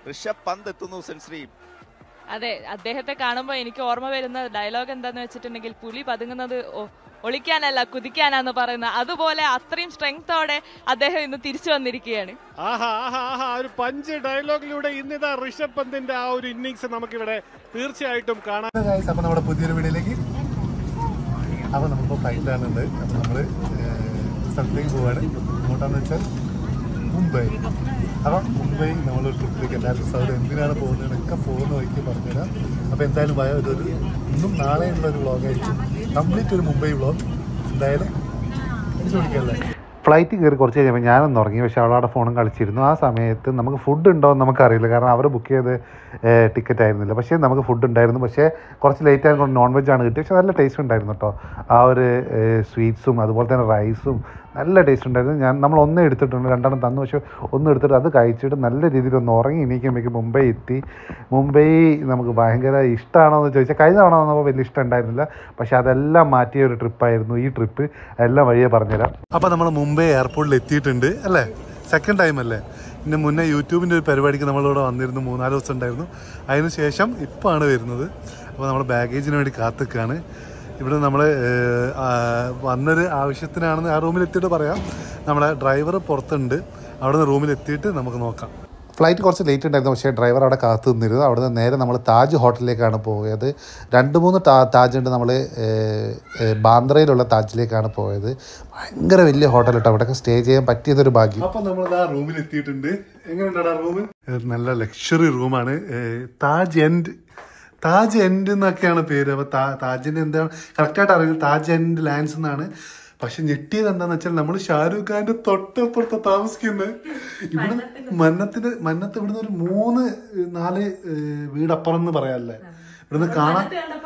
ഋഷഭ് പന്ത് എത്തുന്നു സെൻശ്രീ അതെ അദ്ദേഹത്തെ കാണുമ്പോൾ എനിക്ക് ഓർമ്മ വരുന്ന ഡയലോഗ് എന്താന്ന് വെച്ചിട്ടുണ്ടെങ്കിൽ പുലി പതുങ്ങുന്നത് ഒ- ഒളിക്കാനല്ല കുതിക്കാനാന്ന് പറയുന്നത് അതുപോലെ അത്രയും സ്ട്രെങ്തോടെ അദ്ദേഹം ഇന്ന് തിരിച്ചു വന്നിരിക്കുകയാണ് ആഹാ ആഹാ ആഹാ ആ ഒരു പഞ്ച് ഡയലോഗിലൂടെ ഇന്നിതാ ഋഷഭ് പന്തിന്റെ ആ ഒരു ഇന്നിങ്സ് നമുക്കിവിടെ തീർച്ചയായിട്ടും കാണാൻ ഗൈസ് അപ്പോൾ നമ്മുടെ പുതിയൊരു വീഡിയോയിലേക്ക് അപ്പോൾ നമ്മളിപ്പോൾ ഫ്ലൈറ്റിലാണുണ്ട് അപ്പോൾ നമ്മൾ സ്ഥലത്തേക്ക് പോവാണ് എങ്ങോട്ടാന്ന് വെച്ചാൽ മുംബൈ അപ്പം മുംബൈ നമ്മൾ ട്രിപ്പിലേക്ക് എല്ലാവർക്കും സാർ എന്തിനാണ് പോകുന്നതൊക്കെ പോകുന്ന വഴിക്ക് പറഞ്ഞുതരാം അപ്പോൾ എന്തായാലും ഭയം ഇതൊരു ഇന്നും നാളെയുള്ള ഒരു വ്ളോഗായിരിക്കും കംപ്ലീറ്റ് ഒരു മുംബൈ വ്ളോഗ് എന്തായാലും എനിക്ക് വിളിക്കല്ലേ ഫ്ലൈറ്റ് കയറി കുറച്ച് കഴിഞ്ഞപ്പോൾ ഞാനൊന്ന് ഉറങ്ങി പക്ഷേ അവളവിടെ ഫോണും കളിച്ചിരുന്നു ആ സമയത്ത് നമുക്ക് ഫുഡ് ഉണ്ടോ എന്ന് നമുക്കറിയില്ല കാരണം അവർ ബുക്ക് ചെയ്ത് ടിക്കറ്റ് ആയിരുന്നില്ല പക്ഷേ നമുക്ക് ഫുഡ് ഉണ്ടായിരുന്നു പക്ഷേ കുറച്ച് ലേറ്റ് ആയതുകൊണ്ട് നോൺ വെജ് ആണ് കിട്ടിയത് പക്ഷേ നല്ല ടേസ്റ്റ് ഉണ്ടായിരുന്നു കേട്ടോ ആ ഒരു സ്വീറ്റ്സും അതുപോലെ തന്നെ റൈസും നല്ല ടേസ്റ്റ് ഉണ്ടായിരുന്നു ഞാൻ നമ്മൾ ഒന്നേ എടുത്തിട്ടുണ്ട് രണ്ടെണ്ണം തന്നു പക്ഷേ ഒന്ന് എടുത്തിട്ട് അത് കഴിച്ചിട്ട് നല്ല രീതിയിൽ ഒന്ന് ഉറങ്ങി എണീക്കുമ്പോഴേക്ക് മുംബൈ എത്തി മുംബൈ നമുക്ക് ഭയങ്കര ഇഷ്ടമാണോ എന്ന് ചോദിച്ചാൽ കഴിഞ്ഞ തവണ വന്നപ്പോൾ വലിയ ഇഷ്ടം ഉണ്ടായിരുന്നില്ല പക്ഷേ അതെല്ലാം മാറ്റിയ ഒരു ട്രിപ്പായിരുന്നു ഈ ട്രിപ്പ് എല്ലാം വഴിയെ പറഞ്ഞുതരാം അപ്പോൾ നമ്മൾ മുംബൈ എയർപോർട്ടിൽ എത്തിയിട്ടുണ്ട് അല്ലേ സെക്കൻഡ് ടൈം അല്ലേ ഇതിന് മുന്നേ യൂട്യൂബിൻ്റെ ഒരു പരിപാടിക്ക് നമ്മളിവിടെ വന്നിരുന്നു മൂന്നാല് ദിവസം ഉണ്ടായിരുന്നു അതിന് ശേഷം ഇപ്പോൾ ആണ് വരുന്നത് അപ്പോൾ നമ്മൾ ബാഗേജിന് വേണ്ടി കാത്തിക്കാണ് ഇവിടെ നമ്മൾ വന്നൊരു ആവശ്യത്തിനാണെന്ന് ആ റൂമിൽ എത്തിയിട്ട് പറയാം നമ്മുടെ ഡ്രൈവർ പുറത്തുണ്ട് അവിടെ നിന്ന് റൂമിൽ എത്തിയിട്ട് നമുക്ക് നോക്കാം ഫ്ലൈറ്റ് കുറച്ച് ലേറ്റ് ഉണ്ടായിരുന്നു പക്ഷേ ഡ്രൈവർ അവിടെ കാത്തു നിന്നിരുന്നു അവിടെ നിന്ന് നേരെ നമ്മൾ താജ് ഹോട്ടലിലേക്കാണ് പോയത് രണ്ട് മൂന്ന് താ താജ് ഉണ്ട് നമ്മൾ ബാന്ദ്രയിലുള്ള താജിലേക്കാണ് പോയത് ഭയങ്കര വലിയ ഹോട്ടൽ കേട്ടോ അവിടെയൊക്കെ സ്റ്റേ ചെയ്യാൻ പറ്റിയതൊരു ഭാഗ്യം അപ്പോൾ നമ്മൾ ആ റൂമിൽ എത്തിയിട്ടുണ്ട് എങ്ങനെയുണ്ടാ റൂം നല്ല ലക്ഷറി റൂമാണ് താജ് എൻഡ് താജ് എൻഡ് എന്നൊക്കെയാണ് പേര് അപ്പോൾ താ താജിൻ്റെ എന്താണ് കറക്റ്റായിട്ട് അറിയില്ല താജ് എൻഡ് ലാൻഡ്സ് എന്നാണ് പക്ഷെ ഞെട്ടിയത് എന്താന്ന് വെച്ചാൽ നമ്മൾ ഷാരൂഖ് ഖാന്റെ തൊട്ടപ്പുറത്ത് താമസിക്കുന്നത് ഇവിടെ മന്നത്തിന്റെ മന്നത്ത് ഇവിടുന്ന് ഒരു മൂന്ന് നാല് ഏഹ്, വീടപ്പുറം എന്ന് പറയാല്ലേ ഇവിടുന്ന് കാണാൻ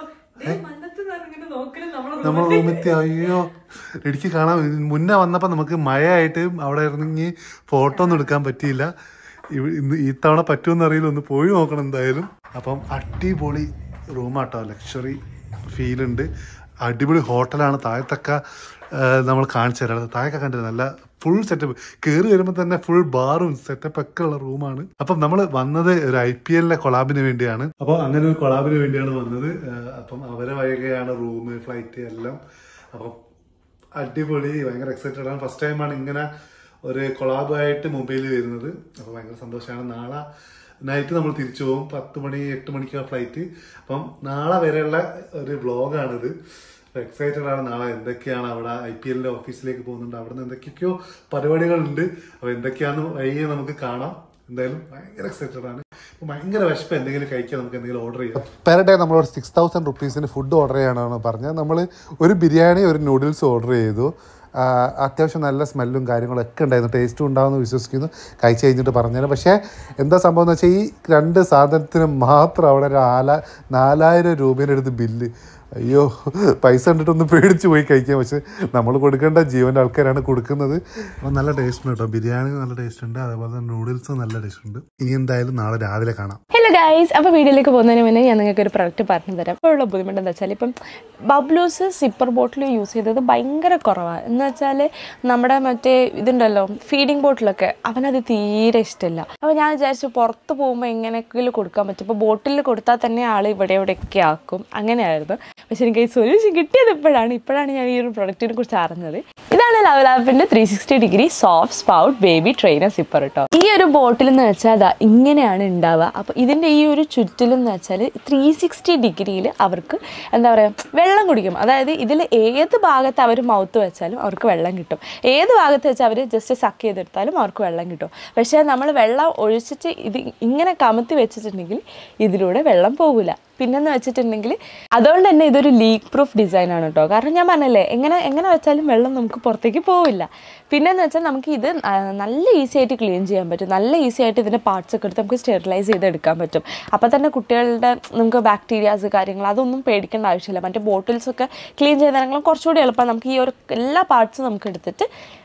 നമ്മൾ റൂമെത്തി അയ്യോ എനിക്ക് കാണാം മുന്നേ വന്നപ്പോ നമുക്ക് മഴയായിട്ട് അവിടെ ഇറങ്ങി ഫോട്ടോ ഒന്നും എടുക്കാൻ പറ്റിയില്ല ഇവ- ഇന്ന് ഈ തവണ പറ്റുമെന്ന് അറിയില്ല ഒന്ന് പോയി നോക്കണം എന്തായാലും അപ്പം അടിപൊളി റൂമാട്ടോ ലക്ഷറി ഫീൽ ഉണ്ട് അടിപൊളി ഹോട്ടലാണ് താഴത്തൊക്കെ ആ, നമ്മൾ കാണിച്ചു തരാം താഴൊക്കെ കണ്ടില്ല നല്ല ഫുൾ സെറ്റപ്പ് കയറി വരുമ്പോൾ തന്നെ ഫുൾ ബാറും സെറ്റപ്പ് ഒക്കെ ഉള്ള റൂമാണ് അപ്പം നമ്മൾ വന്നത് ഒരു ഐ പി എല്ലിലെ കൊളാബിന് വേണ്ടിയാണ് അപ്പോൾ അങ്ങനെ ഒരു കൊളാബിന് വേണ്ടിയാണ് വന്നത് ആ, അപ്പം അവരെ വഴികയാണ് റൂം ഫ്ലൈറ്റ് എല്ലാം അപ്പം അടിപൊളി ഭയങ്കര എക്സൈറ്റഡ് ആണ് ഫസ്റ്റ് ടൈമാണ് ഇങ്ങനെ ഒരു കൊളാബായിട്ട് മുംബൈയിൽ വരുന്നത് അപ്പോൾ ഭയങ്കര സന്തോഷമാണ് നാളെ നൈറ്റ് നമ്മൾ തിരിച്ചു പോകും പത്ത് മണി എട്ട് മണിക്കാണ് ഫ്ലൈറ്റ് അപ്പം നാളെ വരെയുള്ള ഒരു വ്ളോഗാണിത് അപ്പോൾ എക്സൈറ്റഡ് ആണ് നാളെ എന്തൊക്കെയാണ് അവിടെ ഐ പി എല്ലിൻ്റെ ഓഫീസിലേക്ക് പോകുന്നുണ്ട് അവിടെ നിന്ന് എന്തൊക്കെയൊക്കെയോ പരിപാടികളുണ്ട് അപ്പോൾ എന്തൊക്കെയാണെന്ന് വഴിയെ നമുക്ക് കാണാം എന്തായാലും ഭയങ്കര എക്സൈറ്റഡ് ആണ് അപ്പോൾ ഭയങ്കര വിശപ്പ് എന്തെങ്കിലും കഴിക്കാൻ നമുക്ക് എന്തെങ്കിലും ഓർഡർ ചെയ്യാം പെർ ഡേ നമ്മളോട് സിക്സ് തൗസൻഡ് റുപ്പീസിന് ഫുഡ് ഓർഡർ ചെയ്യാനാണ് പറഞ്ഞത് നമ്മൾ ഒരു ബിരിയാണി ഒരു നൂഡിൽസ് ഓർഡർ ചെയ്തു ആ, അത്യാവശ്യം നല്ല സ്മെല്ലും കാര്യങ്ങളും ഒക്കെ ഉണ്ടായിരുന്നു ടേസ്റ്റും ഉണ്ടാവുമെന്ന് വിശ്വസിക്കുന്നു കഴിച്ച് കഴിഞ്ഞിട്ട് പറഞ്ഞുതരാം പക്ഷേ എന്താ സംഭവം എന്ന് വെച്ചാൽ ഈ രണ്ട് സാധനത്തിന് മാത്രം അവിടെ ഒരു നാല നാലായിരം രൂപയുടെ അടുത്ത് ബില്ല് അയ്യോ പൈസ കണ്ടിട്ടൊന്ന് പേടിച്ച് പോയി കഴിക്കാം പക്ഷെ നമ്മൾ കൊടുക്കേണ്ട ജീവൻ്റെ ആൾക്കാരാണ് കൊടുക്കുന്നത് അപ്പോൾ നല്ല ടേസ്റ്റ് ഉണ്ട് കേട്ടോ ബിരിയാണി നല്ല ടേസ്റ്റ് ഉണ്ട് അതേപോലെ തന്നെ നൂഡിൽസ് നല്ല ടേസ്റ്റ് ഉണ്ട് ഇനി എന്തായാലും നാളെ രാവിലെ കാണാം ഹലോ ഗൈസ് അപ്പോൾ വീഡിയോയിലേക്ക് പോകുന്നതിന് മുന്നേ ഞാൻ നിങ്ങൾക്ക് ഒരു പ്രൊഡക്റ്റ് പറഞ്ഞു തരാം ഇപ്പോൾ ഉള്ള ബുദ്ധിമുട്ട് എന്താ വെച്ചാൽ ഇപ്പം ബബ്ലൂസ് സിപ്പർ ബോട്ടിൽ യൂസ് ചെയ്തത് ഭയങ്കര കുറവാണ് എന്ന് വെച്ചാൽ നമ്മുടെ മറ്റേ ഇതുണ്ടല്ലോ ഫീഡിങ് ബോട്ടിലൊക്കെ അവനത് തീരെ ഇഷ്ടമില്ല അപ്പോൾ ഞാൻ വിചാരിച്ചു പുറത്ത് പോകുമ്പോൾ എങ്ങനെയെങ്കിലും കൊടുക്കാൻ പറ്റും ഇപ്പോൾ ബോട്ടിൽ കൊടുത്താൽ തന്നെ ആൾ ഇവിടെ ഇവിടെയൊക്കെ ആക്കും അങ്ങനെയായിരുന്നു പക്ഷെ എനിക്ക് ഈ സൊല്യൂഷൻ കിട്ടിയത് ഇപ്പോഴാണ് ഇപ്പോഴാണ് ഞാൻ ഈ ഒരു പ്രൊഡക്റ്റിനെ കുറിച്ച് അറിഞ്ഞത് ഇതാണ് ലവ് ലാപ്പിന്റെ three sixty degree soft spout baby trainer sipper കേട്ടോ ഈ ഒരു ബോട്ടിൽ എന്ന് വെച്ചാൽ അതാ ഇങ്ങനെയാണ് ഉണ്ടാവുക അപ്പോൾ ഇതിൻ്റെ ഈ ഒരു ചുറ്റിലെന്ന് വെച്ചാൽ ത്രീ സിക്സ്റ്റി ഡിഗ്രിയിൽ അവർക്ക് എന്താ പറയുക വെള്ളം കുടിക്കും അതായത് ഇതിൽ ഏത് ഭാഗത്ത് അവർ മൗത്ത് വെച്ചാലും അവർക്ക് വെള്ളം കിട്ടും ഏത് ഭാഗത്ത് വെച്ച് അവർ ജസ്റ്റ് സക്ക് ചെയ്തെടുത്താലും അവർക്ക് വെള്ളം കിട്ടും പക്ഷേ നമ്മൾ വെള്ളം ഒഴിച്ചിട്ട് ഇത് ഇങ്ങനെ കമത്തി വെച്ചിട്ടുണ്ടെങ്കിൽ ഇതിലൂടെ വെള്ളം പോകില്ല പിന്നെന്ന് വെച്ചിട്ടുണ്ടെങ്കിൽ അതുകൊണ്ട് തന്നെ ഇതൊരു ലീക്ക് പ്രൂഫ് ഡിസൈൻ ആണ് കേട്ടോ കാരണം ഞാൻ പറഞ്ഞല്ലേ എങ്ങനെ എങ്ങനെ വെച്ചാലും വെള്ളം നമുക്ക് പുറത്തേക്ക് പോവില്ല പിന്നെന്ന് വെച്ചാൽ നമുക്ക് ഇത് ആ, നല്ല ഈസി ആയിട്ട് ക്ലീൻ ചെയ്യാൻ പറ്റും നല്ല ഈസി ആയിട്ട് ഇതിൻ്റെ പാർട്സ് ഒക്കെ എടുത്ത് നമുക്ക് സ്റ്റെറിലൈസ് ചെയ്ത് എടുക്കാൻ പറ്റും അപ്പോൾ തന്നെ കുട്ടികളുടെ നമുക്ക് ബാക്ടീരിയാസ് കാര്യങ്ങൾ അതൊന്നും പേടിക്കേണ്ട ആവശ്യമില്ല മറ്റേ ബോട്ടിൽസ് ഒക്കെ ക്ലീൻ ചെയ്താണെങ്കിലും കുറച്ചുകൂടി എളുപ്പം നമുക്ക് ഈ ഒരു എല്ലാ പാർട്സും നമുക്ക് എടുത്തിട്ട്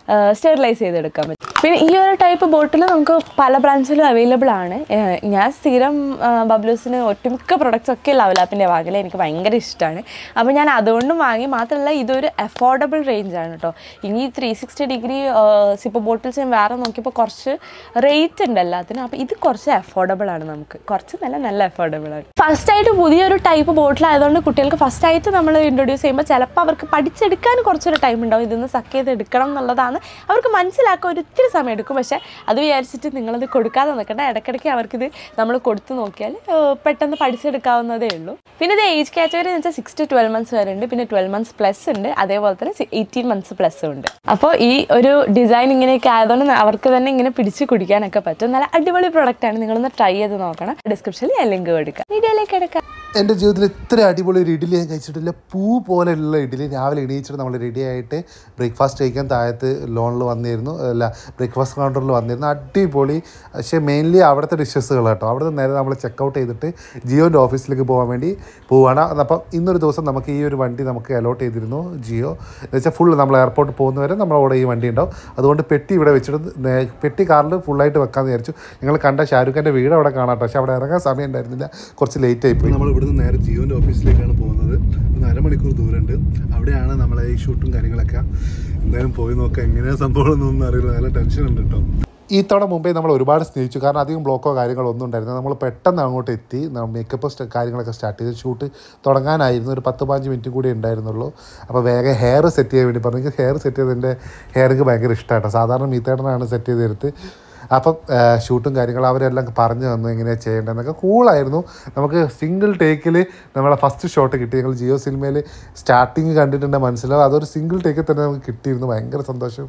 സ്റ്റെറിലൈസ് ചെയ്തെടുക്കാൻ പറ്റും പിന്നെ ഈ ഒരു ടൈപ്പ് ബോട്ടിൽ നമുക്ക് പല ബ്രാൻഡ്സിലും അവൈലബിൾ ആണ് ഏഹ് ഞാൻ സ്ഥിരം ബബ്ലൂസിന് ഒട്ടുമിക്ക പ്രൊഡക്ട്സ് ഒക്കെ ലവലാപ്പിൻ്റെ വാങ്ങൽ എനിക്ക് ഭയങ്കര ഇഷ്ടമാണ് അപ്പോൾ ഞാൻ അതുകൊണ്ടും വാങ്ങി മാത്രമല്ല ഇതൊരു അഫോർഡബിൾ റേഞ്ച് ആണ് കേട്ടോ ഇനി three sixty degree sip bottles ഞാൻ വേറെ നോക്കിയപ്പോൾ കുറച്ച് റേറ്റ് ഉണ്ട് എല്ലാത്തിനും അപ്പോൾ ഇത് കുറച്ച് അഫോർഡബിൾ ആണ് നമുക്ക് കുറച്ച് നല്ല നല്ല അഫോർഡബിൾ ആണ് ഫസ്റ്റ് ആയിട്ട് പുതിയൊരു ടൈപ്പ് ബോട്ടിൽ ആയതുകൊണ്ട് കുട്ടികൾക്ക് ഫസ്റ്റ് ആയിട്ട് നമ്മൾ ഇൻട്രൊഡ്യൂസ് ചെയ്യുമ്പോൾ ചിലപ്പോൾ അവർക്ക് പഠിച്ചെടുക്കാൻ കുറച്ചൊരു ടൈം ഉണ്ടാവും ഇതിന്ന് സക്ക് ചെയ്ത് എടുക്കണം എന്നുള്ളതാണ് അവർക്ക് മനസ്സിലാക്കാൻ ഒരു ഇത്തിരി സമയം എടുക്കും പക്ഷേ അത് വിചാരിച്ചിട്ട് നിങ്ങളത് കൊടുക്കാതെ നിൽക്കണ്ട ഇടയ്ക്കിടയ്ക്ക് അവർക്കിത് നമ്മൾ കൊടുത്തു നോക്കിയാൽ ഏഹ്, പെട്ടെന്ന് പഠിച്ചെടുക്കാവുന്നതേ ഉള്ളൂ പിന്നെ ഇത് ഏജ് കാറ്റഗറി എന്ന് വെച്ചാൽ സിക്സ് ടു ട്വൽവ് മന്ത്സ് വരെ ഉണ്ട് പിന്നെ ട്വൽവ് മന്ത്സ് പ്ലസ് ഉണ്ട് അതേപോലെ തന്നെ എയ്റ്റീൻ മന്ത്സ് പ്ലസ് ഉണ്ട് അപ്പോൾ ഈ ഒരു ഡിസൈൻ ഇങ്ങനെയൊക്കെ ആയതുകൊണ്ട് അവർക്ക് തന്നെ ഇങ്ങനെ പിടിച്ച് കുടിക്കാനൊക്കെ പറ്റും നല്ല അടിപൊളി പ്രോഡക്റ്റ് ആണ് നിങ്ങളൊന്ന് ട്രൈ ചെയ്ത് നോക്കണം ഡിസ്ക്രിപ്ഷനിൽ ഞാൻ ലിങ്ക് കൊടുക്കാം വീഡിയോയിലേക്ക് എടുക്കാം എൻ്റെ ജീവിതത്തിൽ ഇത്ര അടിപൊളി ഒരു ഇഡ്ഡലി ഞാൻ കഴിച്ചിട്ടില്ല പൂ പോലെയുള്ള ഇഡ്ഡലി രാവിലെ എണീച്ചിട്ട് നമ്മൾ റെഡി ആയിട്ട് ബ്രേക്ക്ഫാസ്റ്റ് കഴിക്കാൻ താഴത്ത് ലോണിൽ വന്നിരുന്നു അല്ല ബ്രേക്ക്ഫാസ്റ്റ് കൗണ്ടറിൽ വന്നിരുന്നു അടിപൊളി പക്ഷേ മെയിൻലി അവിടുത്തെ ഡിഷസുകൾ കേട്ടോ അവിടുത്തെ നേരെ നമ്മൾ ചെക്കൗട്ട് ചെയ്തിട്ട് ജിയോൻ്റെ ഓഫീസിലേക്ക് പോകാൻ വേണ്ടി പോവുകയാണ് അപ്പം ഇന്നൊരു ദിവസം നമുക്ക് ഈ ഒരു വണ്ടി നമുക്ക് അലോട്ട് ചെയ്തിരുന്നു ജിയോ എന്ന് വെച്ചാൽ ഫുൾ നമ്മൾ എയർപോർട്ട് പോകുന്നവരെ നമ്മളവിടെ ഈ വണ്ടി ഉണ്ടാവും അതുകൊണ്ട് പെട്ടി ഇവിടെ വെച്ചിട്ട് നേ- പെട്ടി കാറിൽ ഫുള്ളായിട്ട് വെക്കാമെന്ന് വിചാരിച്ചു നിങ്ങൾ കണ്ട ഷാരൂഖ് ഖാൻ്റെ വീട് അവിടെ കാണാം പക്ഷേ അവിടെ ഇറങ്ങാൻ സമയം ഉണ്ടായിരുന്നില്ല കുറച്ച് ലേറ്റ് ആയിപ്പോയി നമ്മൾ ഇവിടുന്ന് നേരെ ജിയോൻ്റെ ഓഫീസിലേക്കാണ് പോകുന്നത് ഇന്ന് അരമണിക്കൂർ ദൂരമുണ്ട് അവിടെയാണ് നമ്മളെ ഈ ഷൂട്ടും കാര്യങ്ങളൊക്കെ എന്തായാലും പോയി നോക്കാം എങ്ങനെയാണ് സംഭവം എന്നൊന്നും അറിയില്ല നല്ല ടെൻഷൻ ഉണ്ട് കേട്ടോ ഈ തവണ മുമ്പേ നമ്മൾ ഒരുപാട് സ്നേഹിച്ചു കാരണം അധികം ബ്ലോക്കോ കാര്യങ്ങളോ ഒന്നും ഉണ്ടായിരുന്നില്ല നമ്മൾ പെട്ടെന്ന് അങ്ങോട്ട് എത്തി മേക്കപ്പ് കാര്യങ്ങളൊക്കെ സ്റ്റാർട്ട് ചെയ്ത് ഷൂട്ട് തുടങ്ങാനായിരുന്നു ഒരു പത്ത് പതിനഞ്ച് മിനിറ്റ് കൂടി ഉണ്ടായിരുന്നുള്ളൂ അപ്പോൾ വേഗം ഹെയർ സെറ്റ് ചെയ്യാൻ വേണ്ടി പറഞ്ഞു എനിക്ക് ഹെയർ സെറ്റ് ചെയ്തതിൻ്റെ ഹെയർക്ക് ഭയങ്കര ഇഷ്ടമായിട്ടോ സാധാരണ മീത്തേട്ടനാണ് സെറ്റ് ചെയ്തെടുത്ത് അപ്പം ആ, ഷൂട്ടും കാര്യങ്ങളും അവരെല്ലാം പറഞ്ഞു തന്നു എങ്ങനെയാണ് ചെയ്യേണ്ടതെന്നൊക്കെ കൂളായിരുന്നു നമുക്ക് സിംഗിൾ ടേക്കിൽ നമ്മളെ ഫസ്റ്റ് ഷോട്ട് കിട്ടി ഞങ്ങൾ ജിയോ സിനിമയിൽ സ്റ്റാർട്ടിങ് കണ്ടിട്ടുണ്ട് മനസ്സിലാവും അതൊരു സിംഗിൾ ടേക്കിൽ തന്നെ നമുക്ക് കിട്ടിയിരുന്നു ഭയങ്കര സന്തോഷം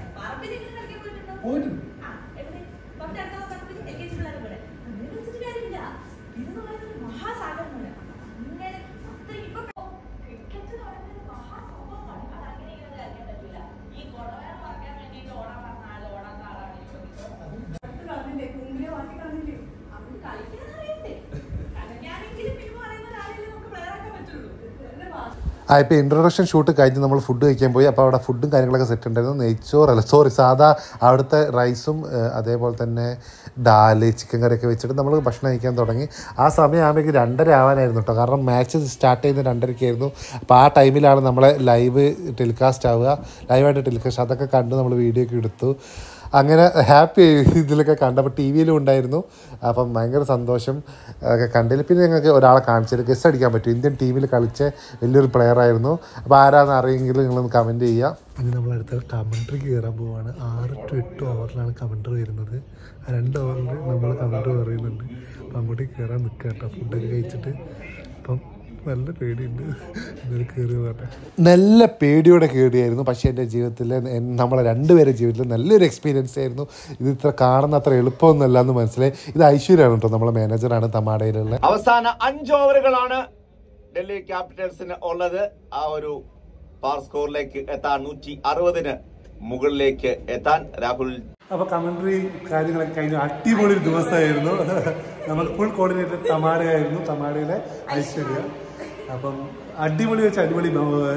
ആ ഇപ്പോൾ ഇൻട്രൊഡക്ഷൻ ഷൂട്ട് കഴിഞ്ഞ് നമ്മൾ ഫുഡ് കഴിക്കാൻ പോയി അപ്പോൾ അവിടെ ഫുഡും കാര്യങ്ങളൊക്കെ സെറ്റ് ഉണ്ടായിരുന്നു നെയ്ച്ചോറല്ല സോറി സാധാ അവിടുത്തെ റൈസും ഏഹ്, അതേപോലെ തന്നെ ഡാല് ചിക്കൻ കറിയൊക്കെ വെച്ചിട്ട് നമ്മൾ ഭക്ഷണം കഴിക്കാൻ തുടങ്ങി ആ സമയം ആകുമ്പോഴേക്ക് രണ്ടര ആവാനായിരുന്നു കേട്ടോ കാരണം മാച്ച് സ്റ്റാർട്ട് ചെയ്യുന്നത് രണ്ടരയ്ക്കായിരുന്നു അപ്പോൾ ആ ടൈമിലാണ് നമ്മളെ ലൈവ് ടെലികാസ്റ്റ് ആവുക ലൈവായിട്ട് ടെലികാസ്റ്റ് അതൊക്കെ കണ്ട് നമ്മൾ വീഡിയോ ഒക്കെ എടുത്തു അങ്ങനെ ഹാപ്പി ഇതിലൊക്കെ കണ്ടപ്പോൾ ടി വിയിലും ഉണ്ടായിരുന്നു അപ്പം ഭയങ്കര സന്തോഷം ഒക്കെ കണ്ടതിൽ പിന്നെ ഞങ്ങൾക്ക് ഒരാളെ കാണിച്ചത് ഗസ് അടിക്കാൻ പറ്റും ഇന്ത്യൻ ടീമിൽ കളിച്ച വലിയൊരു പ്ലെയർ ആയിരുന്നു അപ്പോൾ ആരാന്ന് അറിയെങ്കിൽ നിങ്ങളൊന്ന് കമൻറ്റ് ചെയ്യുക ഇനി നമ്മൾ അടുത്ത കമൻട്രിക്ക് കയറാൻ പോവാണ് ആറ് ടു എട്ട് ഓവറിലാണ് കമൻട്രി വരുന്നത് ആ രണ്ട് ഓവറിൽ നമ്മൾ കമൻട്രി പറയുന്നുണ്ട് അപ്പം അങ്ങോട്ടേക്ക് കയറാൻ നിൽക്കുക കേട്ടോ ഫുഡൊക്കെ കഴിച്ചിട്ട് അപ്പം നല്ല പേടിയുണ്ട് ഇന്നലെ കയറി പറഞ്ഞ നല്ല പേടിയോടെ കയറിയായിരുന്നു പക്ഷേ എൻ്റെ ജീവിതത്തിൽ എൻ- നമ്മളെ രണ്ടുപേരുടെ ജീവിതത്തിൽ നല്ലൊരു എക്സ്പീരിയൻസ് ആയിരുന്നു ഇത് ഇത്ര കാണുന്ന അത്ര എളുപ്പമൊന്നുമല്ല എന്ന് മനസ്സിലായി ഇത് ഐശ്വര്യമാണ് കേട്ടോ നമ്മളെ മാനേജറാണ് തമാടയിലുള്ള അവസാന അഞ്ച് ഓവറുകളാണ് ഡൽഹി ക്യാപിറ്റൽസിന് ഉള്ളത് ആ ഒരു പാർ സ്കോറിലേക്ക് എത്താൻ നൂറ്റി അറുപതിന് മുകളിലേക്ക് എത്താൻ രാഹുൽ അപ്പോൾ കമൻട്രി കാര്യങ്ങളൊക്കെ കഴിഞ്ഞു അടിപൊളി ഒരു ദിവസമായിരുന്നു നമ്മൾ ഫുൾ കോർഡിനേറ്റർ തമാടയായിരുന്നു തമാടയിലെ ഐശ്വര്യ അപ്പം അടിപൊളി വെച്ച് അടിപൊളി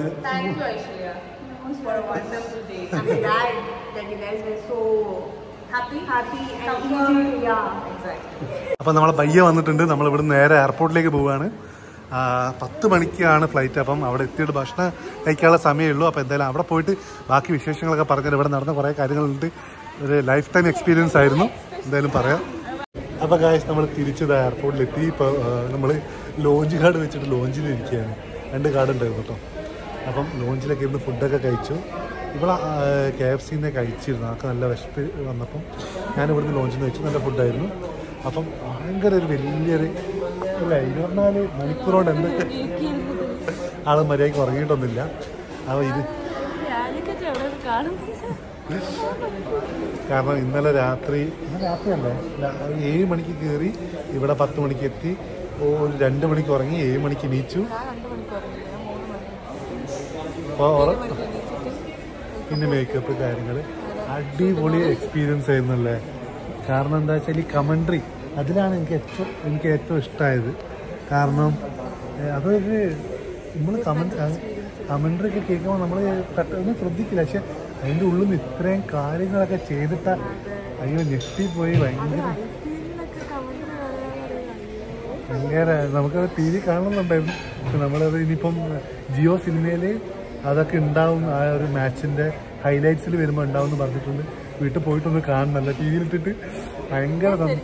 for a wonderful day. I'm glad that you guys were so happy, happy and easy. Yeah, exactly. അപ്പം നമ്മളെ പയ്യെ വന്നിട്ടുണ്ട് നമ്മൾ ഇവിടെ നേരെ എയർപോർട്ടിലേക്ക് പോവുകയാണ് ആ, പത്ത് മണിക്കാണ് ഫ്ലൈറ്റ് അപ്പം അവിടെ എത്തിയിട്ട് ഭക്ഷണം കഴിക്കാനുള്ള സമയമേ ഉള്ളൂ അപ്പോൾ എന്തായാലും അവിടെ പോയിട്ട് ബാക്കി വിശേഷങ്ങളൊക്കെ പറഞ്ഞാൽ ഇവിടെ നടന്ന കുറേ കാര്യങ്ങളുണ്ട് ഒരു ലൈഫ് ടൈം എക്സ്പീരിയൻസ് ആയിരുന്നു എന്തായാലും പറയാം അപ്പോൾ ഗായ്സ് നമ്മൾ തിരിച്ചത് എയർപോർട്ടിലെത്തി ഇപ്പോൾ നമ്മൾ ലോഞ്ച് കാർഡ് വെച്ചിട്ട് ലോഞ്ചിൽ ഇരിക്കുകയാണ് രണ്ട് കാർഡ് ഉണ്ടായിരുന്നു കേട്ടോ അപ്പം ലോഞ്ചിലൊക്കെ ഇരുന്ന് ഫുഡൊക്കെ കഴിച്ചു ഇവിടെ കെ എഫ് സിന്ന് കഴിച്ചിരുന്നു ആൾക്ക് നല്ല വിശപ്പ് വന്നപ്പം ഞാൻ ഇവിടുന്ന് ലോഞ്ചിൽ നിന്ന് കഴിച്ചു നല്ല ഫുഡായിരുന്നു അപ്പം ഭയങ്കര ഒരു വലിയൊരു അല്ല ഇരുപത്തിനാല് മണിക്കൂർ കൊണ്ട് എന്തൊക്കെ ആൾ മര്യാദയ്ക്ക് ഉറങ്ങിയിട്ടൊന്നുമില്ല അപ്പോൾ ഇത് കാരണം ഇന്നലെ രാത്രി ഇന്നലെ രാത്രിയല്ലേ ല- ഏഴ് മണിക്ക് കയറി ഇവിടെ പത്ത് മണിക്ക് എത്തി ഓ ഒരു രണ്ട് മണിക്ക് ഉറങ്ങി ഏഴ് മണിക്ക് എണീച്ചു അപ്പോൾ ഉറ- പിന്നെ മേക്കപ്പ് കാര്യങ്ങൾ അടിപൊളി എക്സ്പീരിയൻസ് ആയിരുന്നല്ലേ കാരണം എന്താ വെച്ചാൽ ഈ കമൻട്രി അതിലാണ് എനിക്ക് ഏറ്റവും എനിക്ക് ഏറ്റവും ഇഷ്ടമായത് കാരണം ഏഹ്, അതൊരു നമ്മൾ കമൻറ്റ് കമൻട്രി ഒക്കെ കേൾക്കുമ്പോൾ നമ്മൾ പെട്ടെന്ന് ശ്രദ്ധിക്കില്ല പക്ഷെ അതിൻ്റെ ഉള്ളിൽ നിന്ന് ഇത്രയും കാര്യങ്ങളൊക്കെ ചെയ്തിട്ടാ അയ്യോ ഞെട്ടിപ്പോയി ഭയങ്കര ഭയങ്കര നമുക്കത് ടി വി കാണുന്നുണ്ടായിരുന്നു പക്ഷെ നമ്മളത് ഇനിയിപ്പം ജിയോ സിനിമയിൽ അതൊക്കെ ഉണ്ടാവും ആ ഒരു മാച്ചിന്റെ ഹൈലൈറ്റ്സിൽ വരുമ്പോൾ ഉണ്ടാവും എന്ന് പറഞ്ഞിട്ടുണ്ട് വീട്ടിൽ പോയിട്ടൊന്ന് കാണണമല്ലോ ടി വിയിൽ ഇട്ടിട്ട് ഭയങ്കര സം-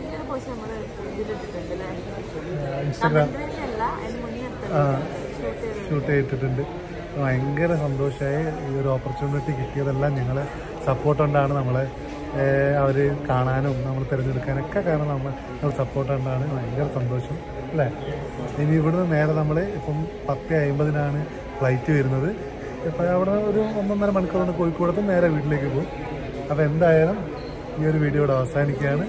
ഇൻസ്റ്റഗ്രാം ആ ഷൂട്ട് ചെയ്തിട്ടുണ്ട് ഭയങ്കര സന്തോഷമായി ഈ ഒരു ഓപ്പർച്യൂണിറ്റി കിട്ടിയതെല്ലാം ഞങ്ങളെ സപ്പോർട്ട് കൊണ്ടാണ് നമ്മളെ അവർ കാണാനും നമ്മൾ തിരഞ്ഞെടുക്കാനൊക്കെ കാരണം നമ്മൾ നമ്മൾ സപ്പോർട്ട് കൊണ്ടാണ് ഭയങ്കര സന്തോഷം അല്ലേ ഇനി ഇവിടുന്ന് നേരെ നമ്മൾ ഇപ്പം പത്ത് അമ്പതിനാണ് ഫ്ലൈറ്റ് വരുന്നത് ഇപ്പം അവിടെ ഒരു ഒന്നൊന്നര മണിക്കൂറാണ് കോഴിക്കോടത്ത് നേരെ വീട്ടിലേക്ക് പോകും അപ്പോൾ എന്തായാലും ഈ ഒരു വീഡിയോ ഇവിടെ അവസാനിക്കുകയാണ്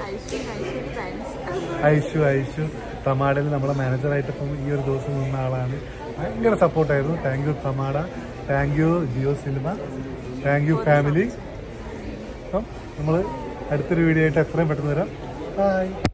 ഐഷു ഐഷു തമാടയിൽ നമ്മളെ മാനേജറായിട്ട് ഇപ്പം ഈ ഒരു ദിവസം നിന്ന ആളാണ് ഭയങ്കര സപ്പോർട്ടായിരുന്നു thank you Thamada thank you Jio cinema thank you family അപ്പം നമ്മൾ അടുത്തൊരു വീഡിയോ ആയിട്ട് എത്രയും പെട്ടെന്ന് വരാം ബൈ